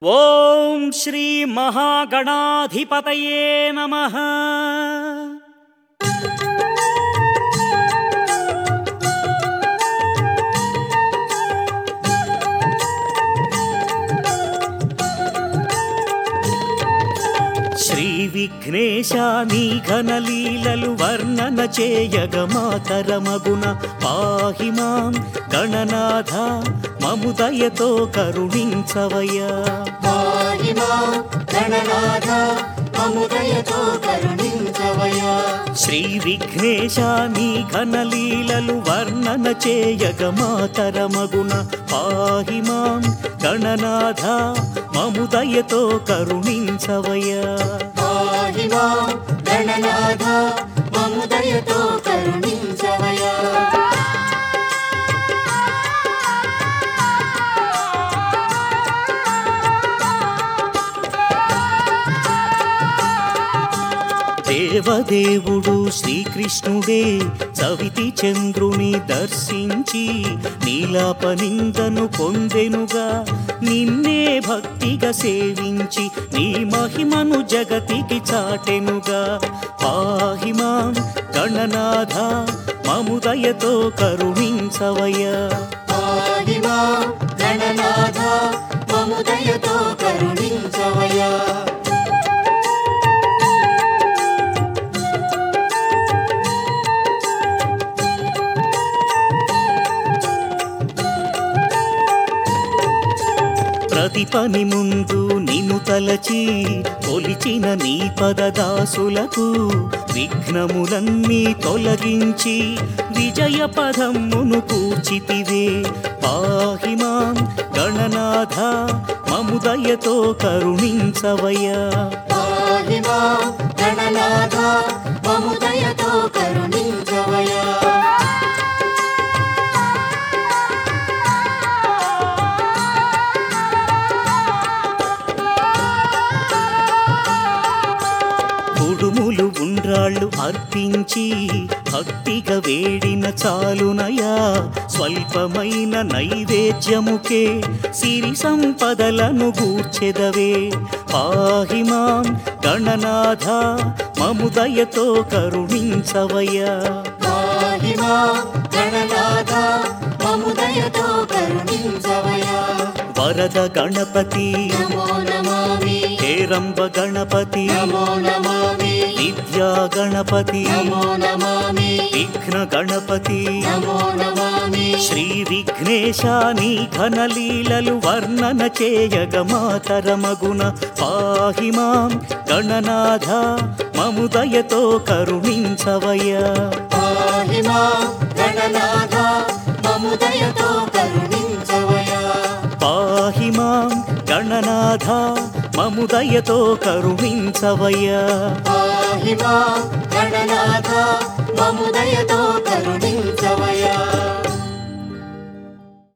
ఓం శ్రీ మహాగణాధిపతయే నమ శ్రీ విఘ్నేశ నీ ఘనలీలలు వర్ణన చేయగ మాతరమగున పాహి మాం గణనాథ మముదయతో కరుణించవయ్యా పాహిమా గణనాథ అముదయతో కరుణించవయా శ్రీ విఘ్నేశ నీ ఘనలీలలు వర్ణన చేయగ మాతరమగున పాహి మాం గణనాథ మముదయతో కరుణించవయ్యా పాహిమా గణనాథ అముదయతో కరుణించవయా దేవదేవుడు శ్రీకృష్ణుడే చవితి చంద్రుని దర్శించి నీలాపనిందను పొందెనుగా నిన్నే భక్తిగా సేవించి నీ మహిమను జగతికి చాటెనుగా పాహిమాం గణనాథ మముదయతో కరుణించవయ్యా పాహిమా గణనాథ అముదయతో కరుణించవయా ప్రతి పని ముందు నిన్ను తలచి కొలిచిన నీ పదదాసులకు విఘ్నములన్నీ తొలగించి విజయ పదమ్మును కూర్చితివే పాహిమాం గణనాథ మముదయతో కరుణించవయ్యా పాహిమా గణనాథ అముదయతో కరుణించవయా కుడుములు ఉండ్రాళ్ళు అర్పించి భక్తిగా వేడిన చాలునయా స్వల్పమైన నైవేద్యముకే సిరి సంపదలను గూర్చెదవే పాహిమాం గణనాథ మముదయతో కరుణించవయ్యా పాహిమా గణనాథ అముదయతో కరుణించవయా వరద గణపతి నమో నమామి హేరంబ గణపతి నమో నమామి విద్యా గణపతి నమో నమామి విఘ్న గణపతి నమో నమామి శ్రీ విఘ్నేశాని ఘనలీలలు వర్ణన చేయగ మాతరమగున పాహి మాం గణనాథ మముదయతో కరుణించవయ్యా పాహిమా గణనాథ అముదయతో కరుణించవయా పాహి మాం గణనాథ మముదయతో కరుణించవయ్యా పాహిమా గణనాథ అముదయతో